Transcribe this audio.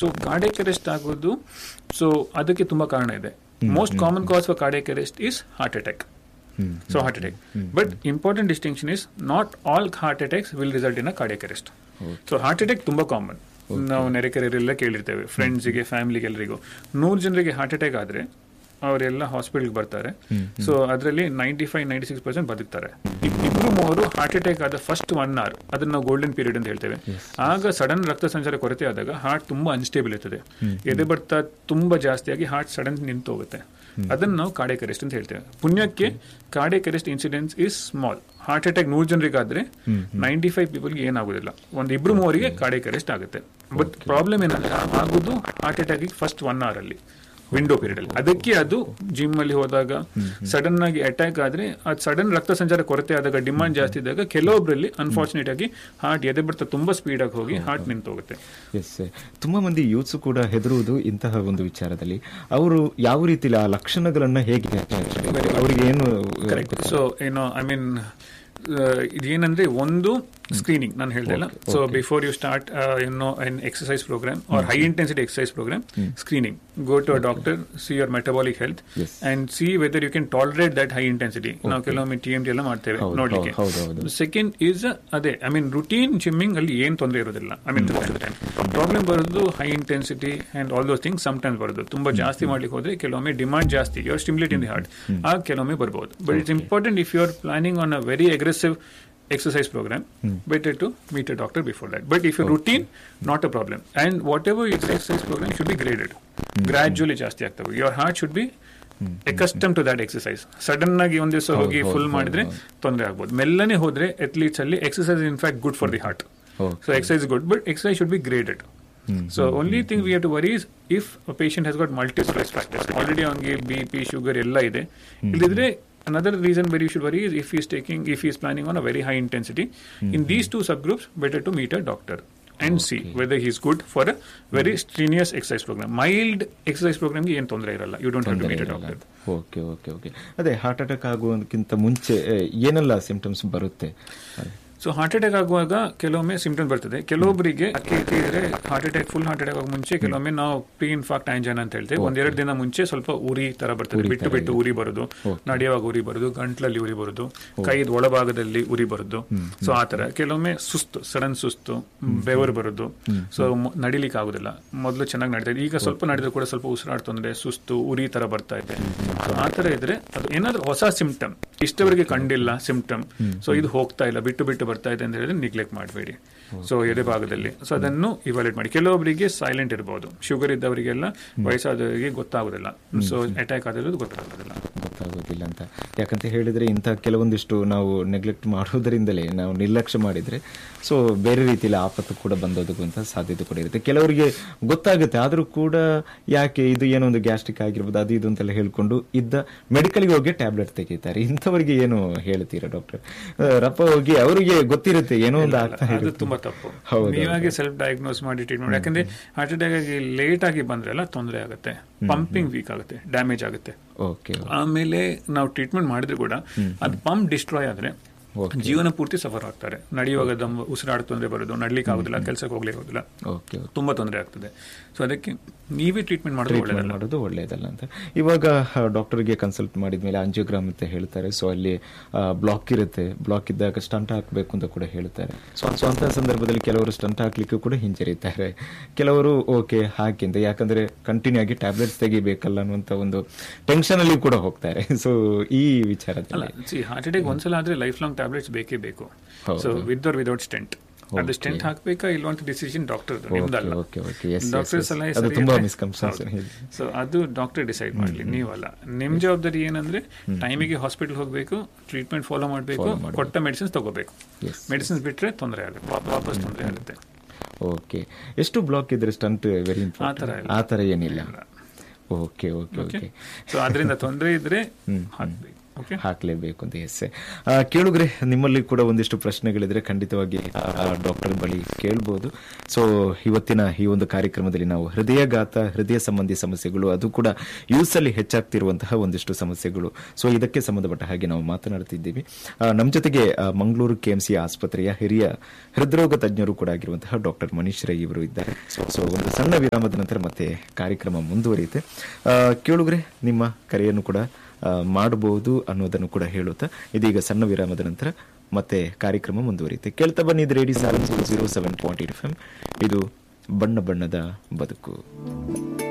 So cardiac arrest ಆಗೋದು so ಅದಕ್ಕೆ ತುಂಬಾ ಕಾರಣ ಇದೆ most common cause for cardiac arrest is heart attack hmm. So heart attack but important distinction is not all heart attacks will result in a cardiac arrest so heart attack ತುಂಬಾ common ನಾವು ನೆರೆಕೆರೆಯರೆಲ್ಲ ಕೇಳಿರ್ತೇವೆ ಫ್ರೆಂಡ್ಸ್ಗೆ ಫ್ಯಾಮಿಲಿಗೆ ಎಲ್ಲರಿಗೂ ನೂರು ಜನರಿಗೆ heart attack ಆದ್ರೆ ಅವರೆಲ್ಲ ಹಾಸ್ಪಿಟಲ್ಗೆ ಬರ್ತಾರೆ ಸೊ ಅದರಲ್ಲಿ ninety five ninety six percent ಬದುಕ್ತಾರೆ ಇಬ್- ಇಬ್ರು ಮೂವರು ಹಾರ್ಟ್ ಅಟ್ಯಾಕ್ ಆದ ಫಸ್ಟ್ ಒನ್ ಅವರ್ ಅದನ್ನ ನಾವು ಗೋಲ್ಡನ್ ಪೀರಿಯಡ್ ಅಂತ ಹೇಳ್ತೇವೆ ಆಗ ಸಡನ್ ರಕ್ತ ಸಂಚಾರ ಕೊರತೆ ಆದಾಗ ಹಾರ್ಟ್ ತುಂಬಾ ಅನ್ಸ್ಟೇಬಲ್ ಇರ್ತದೆ ಎದೆ ಬರ್ತಾ ತುಂಬಾ ಜಾಸ್ತಿ ಆಗಿ ಹಾರ್ಟ್ ಸಡನ್ ನಿಂತು ಹೋಗುತ್ತೆ ಅದನ್ನ ನಾವು ಕಾರ್ಡಿಯಕ್ ಅರೆಸ್ಟ್ ಅಂತ ಹೇಳ್ತೇವೆ ಪುಣ್ಯಕ್ಕೆ cardiac arrest incidence is small heart attack ನೂರು ಜನರಿಗಾದ್ರೆ ನೈಂಟಿ ಫೈವ್ ಪೀಪಲ್ಗೆ ಏನಾಗುದಿಲ್ಲ ಒಂದು ಇಬ್ರು ಮೂವರಿಗೆ ಕಾರ್ಡಿಯಕ್ ಅರೆಸ್ಟ್ ಆಗುತ್ತೆ ಬಟ್ ಪ್ರಾಬ್ಲಮ್ ಏನಂದ್ರೆ ಆಗುದು heart attack first one hour ಅಲ್ಲಿ ವಿಂಡೋ ಪೀರಿಯಡ್ ಅಲ್ಲಿ ಅದಕ್ಕೆ ಅದು ಜಿಮ್ ಅಲ್ಲಿ ಹೋದಾಗ ಸಡನ್ ಆಗಿ ಅಟ್ಯಾಕ್ ಆದ್ರೆ ಅದು ಸಡನ್ ರಕ್ತ ಸಂಚಾರ ಕೊರತೆ ಆದಾಗ ಡಿಮಾಂಡ್ ಜಾಸ್ತಿ ಇದ್ದಾಗ ಕೆಲವೊಬ್ಬರಲ್ಲಿ ಅನ್ಫಾರ್ಚುನೇಟ್ ಆಗಿ ಹಾರ್ಟ್ ಎದೆ ಬರ್ತಾ ತುಂಬಾ ಸ್ಪೀಡ್ ಆಗಿ ಹೋಗಿ ಹಾರ್ಟ್ ನಿಂತು ಹೋಗುತ್ತೆ ಎಸ್ ತುಂಬಾ ಮಂದಿ ಯೂತ್ಸ್ ಕೂಡ ಹೆದರುವುದು ಇಂತಹ ಒಂದು ವಿಚಾರದಲ್ಲಿ ಅವರು ಯಾವ ರೀತಿಲಿ ಆ ಲಕ್ಷಣಗಳನ್ನ ಹೇಗೆ ಅವರಿಗೆ ಏನು ಕರೆಕ್ಟ್ ಸೊ ಏನೋ ಐ ಮೀನ್ ಇದೇನಂದ್ರೆ ಒಂದು ಸ್ಕ್ರೀನಿಂಗ್ ನಾನು ಹೇಳ್ದಲ್ಲ ಸೊ ಬಿಫೋರ್ ಯು ಸ್ಟಾರ್ಟ್ ಏನೋ an exercise program or high intensity exercise program screening go to a doctor see your metabolic health Yes. And see whether you can tolerate that high intensity ನಾವು ಕೆಲವೊಮ್ಮೆ T M T ಎಲ್ಲ ಮಾಡ್ತೇವೆ ಹೌದು, ನೋಡ್ಲಿಕ್ಕೆ ಹೌದು, ಹೌದು. Second is ಅದೇ I mean routine gymming ಅಲ್ಲಿ ಏನ್ ತೊಂದರೆ ಇರೋದಿಲ್ಲ ಐ ಮೀನ್ ಪ್ರಾಬ್ಲಮ್ ಬರೋದು high intensity and all those things sometimes ಬರೋದು ತುಂಬಾ ಜಾಸ್ತಿ ಮಾಡ್ಲಿಕ್ಕೆ ಹೋದ್ರೆ ಕೆಲವೊಮ್ಮೆ ಡಿಮಾಂಡ್ ಜಾಸ್ತಿ you are stimulate in the heart ಆಗ ಕೆಲವೊಮ್ಮೆ ಬರ್ಬೋದು but it's important if you are planning on a very aggressive exercise program better to meet a doctor before that but if you're routine not a problem and whatever your exercise program should be graded gradually ಜಾಸ್ತಿ ಆಗ್ತವೆ your heart should be accustomed to that exercise sudden ಆಗಿ ಒಂದ್ ದಿವಸ ಹೋಗಿ ಹೌದು, full ಹೌದು, ಮಾಡಿದ್ರೆ ಹೌದು. ತೊಂದರೆ ಆಗ್ಬೋದು ಮೆಲ್ಲನೆ ಹೋದ್ರೆ ಅಟ್ಲೀಸ್ಟ್ ಅಲ್ಲಿ exercise in fact good for the heart Okay. So exercise good but exercise should be graded so only thing we have to worry is if patient has got multi stress factors already ಅವನಿಗೆ B P sugar ಎಲ್ಲ ಇದೆ ಇಲ್ಲದಿದ್ರೆ another reason where you should worry is if he is taking if he is planning on a very high intensity in these two subgroups better to meet a doctor and see whether he is good for a very strenuous exercise program mild exercise program ಗೆ ಏನ್ ತೊಂದರೆ ಇರಲ್ಲ you don't have to meet a doctor okay okay okay ಅದೇ heart attack ಆಗುವುದಕ್ಕಿಂತ ಮುಂಚೆ ಏ, ಏನೆಲ್ಲ symptoms ಬರುತ್ತೆ ಸೊ ಹಾರ್ಟ್ ಅಟ್ಯಾಕ್ ಆಗುವಾಗ ಕೆಲವೊಮ್ಮೆ ಸಿಂಪ್ಟಮ್ಸ್ ಬರ್ತದೆ ಕೆಲವೊಬ್ಬರಿಗೆ ಅಕ್ಕಿ ಇದ್ರೆ heart attack full heart attack ಆಗ ಮುಂಚೆ ಕೆಲವೊಮ್ಮೆ ನಾವು ಪ್ರೀ ಇನ್ಫಾಕ್ಟ್ ಆಂಜನ್ ಅಂತ ಹೇಳ್ತೇವೆ ಒಂದೆರಡು ದಿನ ಮುಂಚೆ ಸ್ವಲ್ಪ ಉರಿ ತರ ಬರ್ತದೆ ಉರಿ ಬಿಟ್ಟು ತರ ಬಿಟ್ಟು ಉರಿ ಬರೋದು ನಡೆಯುವಾಗ ಉರಿ ಬರೋದು ಗಂಟ್ಲಲ್ಲಿ ಉರಿ ಬರೋದು ಕೈದ ಒಳಭಾಗದಲ್ಲಿ ಉರಿ ಬರೋದು ಸೊ ಆ ತರ ಕೆಲವೊಮ್ಮೆ ಸುಸ್ತು ಸಡನ್ ಸುಸ್ತು ಬೆವರು ಬರೋದು ಸೊ ನಡಿಲಿಕ್ಕೆ ಆಗುದಿಲ್ಲ ಮೊದಲು ಚೆನ್ನಾಗಿ ನಡೀತಾ ಇದೆ ಈಗ ಸ್ವಲ್ಪ ನಡೆದ್ರು ಕೂಡ ಸ್ವಲ್ಪ ಉಸಿರಾಟ ತೊಂದರೆ ಸುಸ್ತು ಉರಿ ತರ ಬರ್ತಾ ಇದೆ ಸೊ ಆ ತರ ಇದ್ರೆ ಅದು ಏನಾದ್ರೂ ಹೊಸ ಸಿಂಪ್ಟಮ್ ಇಷ್ಟವರೆಗೆ ಕಂಡಿಲ್ಲ ಸಿಂಪ್ಟಮ್ ಸೊ ಇದು ಹೋಗ್ತಾ ಇಲ್ಲ ಬಿಟ್ಟು ಬಿಟ್ಟು ಬರ್ತಾ ಇದೆ ಅಂತ ಹೇಳಿದ್ರೆ ನಿಗ್ಲೆಕ್ಟ್ ಮಾಡಬೇಡಿ ಸೊ ಎದೆ ಭಾಗದಲ್ಲಿ ಸೊ ಅದನ್ನು ಇವಾಲ್ಯೂಟ್ ಮಾಡಿ ಕೆಲವೊಬ್ಬರಿಗೆ ಸೈಲೆಂಟ್ ಇರಬಹುದು ಶುಗರ್ ಇದ್ದವರಿಗೆಲ್ಲ ವಯಸ್ಸಾದವರಿಗೆ ಗೊತ್ತಾಗುದಿಲ್ಲ ಸೊ ಅಟ್ಯಾಕ್ ಆದಿರೋದು ಗೊತ್ತಾಗೋದಿಲ್ಲ ಗೊತ್ತಾಗೋದಿಲ್ಲ ಅಂತ ಯಾಕಂತ ಹೇಳಿದ್ರೆ ಇಂಥ ಕೆಲವೊಂದಿಷ್ಟು ನಾವು ನೆಗ್ಲೆಕ್ಟ್ ಮಾಡೋದರಿಂದಲೇ ನಾವು ನಿರ್ಲಕ್ಷ್ಯ ಮಾಡಿದ್ರೆ ಸೊ ಬೇರೆ ರೀತಿಯಲ್ಲಿ ಆಪತ್ತು ಕೂಡ ಬಂದೋದಕ್ಕಂತ ಸಾಧ್ಯತೆ ಕೂಡ ಇರುತ್ತೆ ಕೆಲವರಿಗೆ ಗೊತ್ತಾಗುತ್ತೆ ಆದರೂ ಕೂಡ ಯಾಕೆ ಇದು ಏನೋ ಒಂದು ಗ್ಯಾಸ್ಟ್ರಿಕ್ ಆಗಿರ್ಬೋದು ಅದು ಇದು ಅಂತೆಲ್ಲ ಹೇಳ್ಕೊಂಡು ಇದ್ದ ಮೆಡಿಕಲ್ಗೆ ಹೋಗಿ ಟ್ಯಾಬ್ಲೆಟ್ ತೆಗಿತಾರೆ ಇಂಥವರಿಗೆ ಏನು ಹೇಳ್ತೀರಾ ಡಾಕ್ಟರ್ ರಪ್ಪ ಹೋಗಿ ಅವರಿಗೆ ಗೊತ್ತಿರುತ್ತೆ ಏನೋ ಒಂದು ಆಗ್ತಾ ಅದು ಇರುತ್ತೆ ತುಂಬಾ ತಪ್ಪು ಹೌದು, ನೀವಾಗೆ ಸೆಲ್ಫ್ ಡಯಾಗ್ನೋಸ್ ಮಾಡಿ ಟ್ರೀಟ್ಮೆಂಟ್ ಯಾಕಂದ್ರೆ ಹಾರ್ಟ್ ಅಟ್ಯಾಕ್ ಆಗಿ ಲೇಟ್ ಆಗಿ ಬಂದ್ರೆಲ್ಲ ತೊಂದರೆ ಆಗುತ್ತೆ ಪಂಪಿಂಗ್ ವೀಕ್ ಆಗುತ್ತೆ ಡ್ಯಾಮೇಜ್ ಆಗುತ್ತೆ ಓಕೆ ಆಮೇಲೆ ನಾವು ಟ್ರೀಟ್ಮೆಂಟ್ ಮಾಡಿದ್ರು ಕೂಡ ಅದು ಪಂಪ್ ಡಿಸ್ಟ್ರಾಯ್ ಆದ್ರೆ Okay. ಜೀವನ ಪೂರ್ತಿ ಸಫರ್ ಆಗ್ತಾರೆ ನಡೆಯುವಾಗ ದಮ್ ಉಸಿರಾಡ ತೊಂದರೆ ಬರೋದು ನಡ್ಲಿಕ್ಕೆ ಆಗುದಿಲ್ಲ ಕೆಲಸಕ್ಕೆ ಹೋಗ್ಲಿಕ್ಕೆ ಆಗುದಿಲ್ಲ ಓಕೆ ತುಂಬಾ ತೊಂದರೆ ಆಗ್ತದೆ ಸೊ ಅದಕ್ಕೆ ನೀವೇ ಟ್ರೀಟ್ಮೆಂಟ್ ಮಾಡೋದು ಟ್ರೀಟ್ಮೆಂಟ್ ಒಳ್ಳೆಯದಲ್ಲ ಮಾಡೋದು ಒಳ್ಳೆಯದಲ್ಲ ಅಂತ ಇವಾಗ ಡಾಕ್ಟರ್ಗೆ ಕನ್ಸಲ್ಟ್ ಮಾಡಿದ್ಮೇಲೆ ಅಂಜಿಯೋಗ್ರಾಮ್ ಅಂತ ಹೇಳ್ತಾರೆ ಸೊ ಅಲ್ಲಿ ಬ್ಲಾಕ್ ಇರುತ್ತೆ ಬ್ಲಾಕ್ ಇದ್ದಾಗ ಸ್ಟಂಟ್ ಹಾಕಬೇಕು ಅಂತ ಕೂಡ ಹೇಳ್ತಾರೆ ಸೊ ಸೊ ಅಂತಹ ಸಂದರ್ಭದಲ್ಲಿ ಕೆಲವರು ಸ್ಟಂಟ್ ಹಾಕ್ಲಿಕ್ಕೆ ಕೂಡ ಹಿಂಜರಿತಾರೆ ಕೆಲವರು ಓಕೆ ಹಾಕಿ ಅಂತ ಯಾಕಂದ್ರೆ ಕಂಟಿನ್ಯೂ ಆಗಿ ಟ್ಯಾಬ್ಲೆಟ್ಸ್ ತೆಗಿಬೇಕಲ್ಲ ಅನ್ನುವಂತ ಒಂದು ಟೆನ್ಷನ್ ಅಲ್ಲಿ ಕೂಡ ಹೋಗ್ತಾರೆ ಸೊ ಈ ಅಲ್ಲ ವಿಚಾರದಲ್ಲಿ ಸಿ ಹಾರ್ಟ್ ಅಟ್ಯಾಕ್ ಒಂದ್ಸಲ ಆದ್ರೆ ಲೈಫ್ ಲಾಂಗ್ ಟ್ಯಾಬ್ಲೆಟ್ಸ್ ಬೇಕೇ ಬೇಕು ಹೌದು. So with or without stent ಅದು ಸ್ಟೆಂಟ್ ಹಾಕ್ಬೇಕಾ ಇಲ್ವಾ ಅಂತ ಡಿಸಿಷನ್ ಡಾಕ್ಟರ್ ನಿಮ್ದಲ್ಲ ಓಕೆ ಓಕೆ ಎಸ್ ಡಾಕ್ಟರ್ ಸಲಹೆ ಅದು ಸರಿ ತುಂಬಾ ಇದ್ರೆ- ಮಿಸ್ಕನ್ಸೆಪ್ಷನ್ ಹೌದು. ಸೊ ಅದು ಡಾಕ್ಟರ್ ಡಿಸೈಡ್ ಮಾಡ್ಲಿ ನೀವಲ್ಲ ನಿಮ್ ಜವಾಬ್ದಾರಿ ಏನಂದ್ರೆ ಟೈಮಿಗೆ ಹಾಸ್ಪಿಟಲ್ ಹೋಗ್ಬೇಕು ಟ್ರೀಟ್ಮೆಂಟ್ ಫಾಲೋ ಮಾಡಬೇಕು Follow ಮಾಡ್ಬೇಕು. ಕೊಟ್ಟ ಮೆಡಿಸಿನ್ಸ್ ತಗೋಬೇಕು ಎಸ್ ಮೆಡಿಸಿನ್ಸ್ ಬಿಟ್ರೆ ತೊಂದರೆ ಆಗುತ್ತೆ ವಾಪ- ವಾಪಸ್ ತೊಂದರೆ ಆಗುತ್ತೆ ಓಕೆ ಎಷ್ಟು ಬ್ಲಾಕ್ ಇದ್ರೆ ಸ್ಟಂಟ್ ವೆರಿ ಆ ಥರ ಇಲ್ಲ. ಆ ಥರ ಏನಿಲ್ಲ okay okay okay okay so ಅದರಿಂದ ತೊಂದರೆ ಇದ್ರೆ ಹ್ಮ್, ಹಾಕ್ಬೇಕು Okay. ಹಾಕ್ಲೇಬೇಕು ಅಂತ ಎಸ್ ಕೇಳುಗ್ರೆ ನಿಮ್ಮಲ್ಲಿ ಕೂಡ ಒಂದಿಷ್ಟು ಪ್ರಶ್ನೆಗಳಿದ್ರೆ ಖಂಡಿತವಾಗಿ ಡಾಕ್ಟರ್ ಬಳಿ ಕೇಳ್ಬೋದು ಸೊ ಇವತ್ತಿನ ಈ ಒಂದು ಕಾರ್ಯಕ್ರಮದಲ್ಲಿ ನಾವು ಹೃದಯಘಾತ ಹೃದಯ ಸಂಬಂಧಿ ಸಮಸ್ಯೆಗಳು ಅದು ಕೂಡ ಯೂಸ್ ಅಲ್ಲಿ ಹೆಚ್ಚಾಗ್ತಿರುವಂತಹ ಒಂದಿಷ್ಟು ಸಮಸ್ಯೆಗಳು ಸೊ ಇದಕ್ಕೆ ಸಂಬಂಧಪಟ್ಟ ಹಾಗೆ ನಾವು ಮಾತನಾಡ್ತಿದ್ದೀವಿ ಆ, ನಮ್ಮ ಜೊತೆಗೆ ಆ, ಮಂಗಳೂರು ಕೆಎಂಸಿ ಆಸ್ಪತ್ರೆಯ ಹಿರಿಯ ಹೃದ್ರೋಗ ತಜ್ಞರು ಕೂಡ ಆಗಿರುವಂತಹ ಡಾಕ್ಟರ್ ಮನೀಶ್ ರೈ ಇವರು ಇದ್ದಾರೆ ಸೊ ಒಂದು ಸಣ್ಣ ವಿರಾಮದ ನಂತರ ಮತ್ತೆ ಕಾರ್ಯಕ್ರಮ ಮುಂದುವರಿಯುತ್ತೆ ಆ, ಕೇಳುಗ್ರೆ ನಿಮ್ಮ ಕರೆಯನ್ನು ಕೂಡ ಆ, ಮಾಡಬಹುದು ಅನ್ನೋದನ್ನು ಕೂಡ ಹೇಳುತ್ತಾ ಇದೀಗ ಸಣ್ಣ ವಿರಾಮದ ನಂತರ ಮತ್ತೆ ಕಾರ್ಯಕ್ರಮ ಮುಂದುವರಿಯುತ್ತೆ ಕೇಳ್ತಾ ಬನ್ನಿ ಇದು radio seven zero seven point eight F M ಇದು ಬಣ್ಣ ಬಣ್ಣದ ಬದುಕು